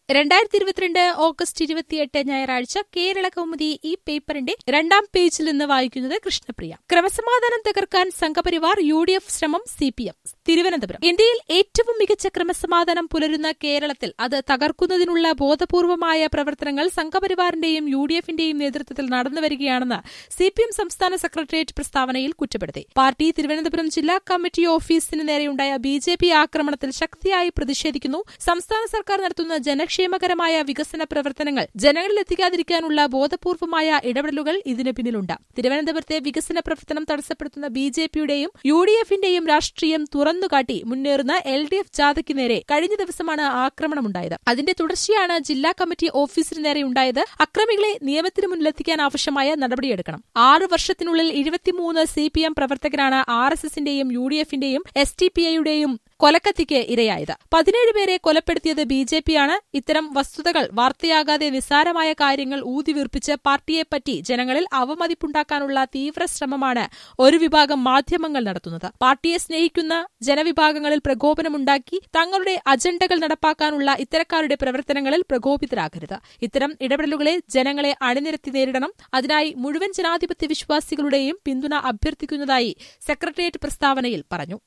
രണ്ടായിരത്തി ഇരുപത്തിരണ്ട് ഓഗസ്റ്റ് ഇരുപത്തിയെട്ട് ഞായറാഴ്ച കേരള കൗമുദി ഈ പേപ്പറിന്റെ രണ്ടാം പേജിൽ നിന്ന് വായിക്കുന്നത് കൃഷ്ണപ്രിയ ക്രമസമാധാനം തകർക്കാൻ സംഘപരിവാർ യു ഡി എഫ് ശ്രമം സി പി എം തിരുവനന്തപുരം ഇന്ത്യയിൽ ഏറ്റവും മികച്ച ക്രമസമാധാനം പുലരുന്ന കേരളത്തിൽ അത് തകർക്കുന്നതിനുള്ള ബോധപൂർവമായ പ്രവർത്തനങ്ങൾ സംഘപരിവാറിന്റെയും യു ഡി എഫിന്റെയും നേതൃത്വത്തിൽ നടന്നുവരികയാണെന്ന് സി പി എം സംസ്ഥാന സെക്രട്ടേറിയറ്റ് പ്രസ്താവനയിൽ കുറ്റപ്പെടുത്തി പാർട്ടി തിരുവനന്തപുരം ജില്ലാ കമ്മിറ്റി ഓഫീസിന് നേരെയുണ്ടായ ബി ജെ പി ആക്രമണത്തിൽ ശക്തിയായി പ്രതിഷേധിക്കുന്നു സംസ്ഥാന സർക്കാർ നടത്തുന്ന ജനക്ഷേമകരമായ വികസന പ്രവർത്തനങ്ങൾ ജനങ്ങളിലെത്തിക്കാതിരിക്കാനുള്ള ബോധപൂർവമായ ഇടപെടലുകൾ ഇതിന് പിന്നിലുണ്ട് തിരുവനന്തപുരത്തെ വികസന പ്രവർത്തനം തടസ്സപ്പെടുത്തുന്ന ബി ജെ പിയുടെയും യു ഡി എഫിന്റെയും രാഷ്ട്രീയം തുറന്നുകാട്ടി മുന്നേറുന്ന എൽ ഡി എഫ് ജാഥയ്ക്ക് നേരെ കഴിഞ്ഞ ദിവസമാണ് ആക്രമണമുണ്ടായത് അതിന്റെ തുടർച്ചയാണ് ജില്ലാ കമ്മിറ്റി ഓഫീസിന് നേരെയുണ്ടായത് അക്രമികളെ നിയമത്തിന് മുന്നിലെത്തിക്കാൻ ആവശ്യമായ നടപടിയെടുക്കണം ആറ് വർഷത്തിനുള്ളിൽ ഇരുപത്തിമൂന്ന് സി പി എം പ്രവർത്തകരാണ് ആർ എസ് എസിന്റെയും യു ഡി എഫിന്റെയും എസ് ടി പി ഐയുടെയും കൊലക്കത്തിക്ക് ഇരയായത് പതിനേഴ് പേരെ കൊലപ്പെടുത്തിയത് ബി ജെ പിയാണ് ഇത്തരം വസ്തുതകൾ വാർത്തയാകാതെ നിസ്സാരമായ കാര്യങ്ങൾ ഊതിവീർപ്പിച്ച് പാർട്ടിയെപ്പറ്റി ജനങ്ങളിൽ അവമതിപ്പുണ്ടാക്കാനുള്ള തീവ്ര ശ്രമമാണ് ഒരു വിഭാഗം മാധ്യമങ്ങൾ നടത്തുന്നത് പാർട്ടിയെ സ്നേഹിക്കുന്ന ജനവിഭാഗങ്ങളിൽ പ്രകോപനമുണ്ടാക്കി തങ്ങളുടെ അജണ്ടകൾ നടപ്പാക്കാനുള്ള ഇത്തരക്കാരുടെ പ്രവർത്തനങ്ങളിൽ പ്രകോപിതരാകരുത് ഇത്തരം ഇടപെടലുകളെ ജനങ്ങളെ അണിനിരത്തി നേരിടണം അതിനായി മുഴുവൻ ജനാധിപത്യ വിശ്വാസികളുടെയും പിന്തുണ അഭ്യർത്ഥിക്കുന്നതായി സെക്രട്ടേറിയറ്റ് പ്രസ്താവനയിൽ പറഞ്ഞു